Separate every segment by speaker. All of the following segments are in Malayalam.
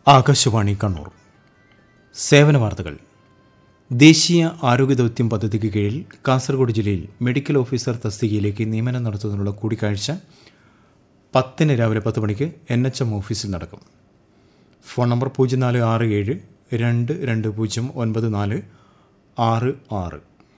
Speaker 1: ആകാശവാണി കണ്ണൂർ സേവന വാർത്തകൾ ദേശീയ ആരോഗ്യ ദൗത്യം പദ്ധതിക്ക് കീഴിൽ കാസർഗോഡ് ജില്ലയിൽ മെഡിക്കൽ ഓഫീസർ തസ്തികയിലേക്ക് നിയമനം നടത്തുന്നതിനുള്ള കൂടിക്കാഴ്ച പത്തിന് രാവിലെ പത്ത് മണിക്ക് എൻ എച്ച് എം ഓഫീസിൽ നടക്കും ഫോൺ നമ്പർ പൂജ്യം നാല് ആറ് ഏഴ് രണ്ട് രണ്ട് പൂജ്യം ഒൻപത് നാല് ആറ് ആറ്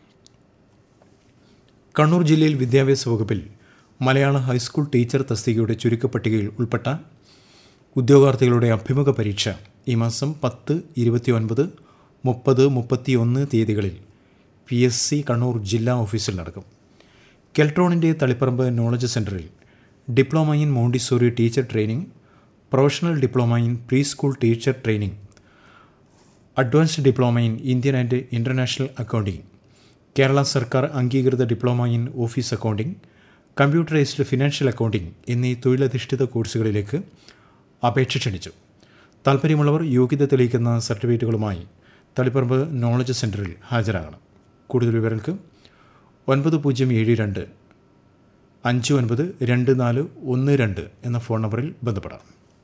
Speaker 1: കണ്ണൂർ ജില്ലയിൽ വിദ്യാഭ്യാസ വകുപ്പിൽ മലയാള ഹൈസ്കൂൾ ടീച്ചർ തസ്തികയുടെ ചുരുക്കപ്പട്ടികയിൽ ഉൾപ്പെട്ട ഉദ്യോഗാർത്ഥികളുടെ അഭിമുഖ പരീക്ഷ ഈ മാസം പത്ത് ഇരുപത്തിയൊൻപത് മുപ്പത് മുപ്പത്തിയൊന്ന് തീയതികളിൽ പി എസ് സി കണ്ണൂർ ജില്ലാ ഓഫീസിൽ നടക്കും കെൽട്രോണിൻ്റെ തളിപ്പറമ്പ് നോളജ് സെൻറ്ററിൽ diploma in Montessori teacher training professional diploma in preschool teacher training advanced diploma in Indian and international accounting Kerala സർക്കാർ അംഗീകൃത diploma in office accounting computerised financial accounting എന്നീ തൊഴിലധിഷ്ഠിത കോഴ്സുകളിലേക്ക് അപേക്ഷ ക്ഷണിച്ചു താൽപ്പര്യമുള്ളവർ യോഗ്യത തെളിയിക്കുന്ന സർട്ടിഫിക്കറ്റുകളുമായി തളിപ്പറമ്പ് നോളജ് സെൻറ്ററിൽ ഹാജരാകണം കൂടുതൽ വിവരങ്ങൾക്ക് ഒൻപത് പൂജ്യം ഏഴ് രണ്ട് അഞ്ച് ഒൻപത് രണ്ട് നാല് ഒന്ന് രണ്ട് എന്ന ഫോൺ നമ്പറിൽ ബന്ധപ്പെടാം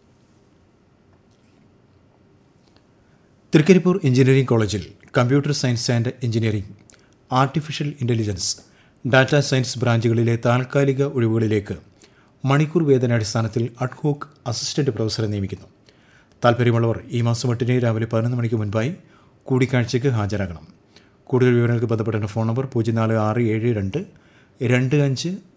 Speaker 1: തൃക്കരിപ്പൂർ എഞ്ചിനീയറിംഗ് കോളേജിൽ computer science and engineering artificial intelligence data science ബ്രാഞ്ചുകളിലെ താൽക്കാലിക ഒഴിവുകളിലേക്ക് മണിക്കൂർ വേതനാടിസ്ഥാനത്തിൽ അഡ്ഹോക്ക് അസിസ്റ്റന്റ് പ്രൊഫസറെ നിയമിക്കുന്നു താൽപ്പര്യമുള്ളവർ ഈ മാസം എട്ടിന് രാവിലെ പതിനൊന്ന് മണിക്ക് മുൻപായി കൂടിക്കാഴ്ചയ്ക്ക് ഹാജരാകണം കൂടുതൽ വിവരങ്ങൾക്ക് ബന്ധപ്പെടേണ്ട ഫോൺ നമ്പർ പൂജ്യം നാല് ആറ് ഏഴ് രണ്ട് രണ്ട് അഞ്ച്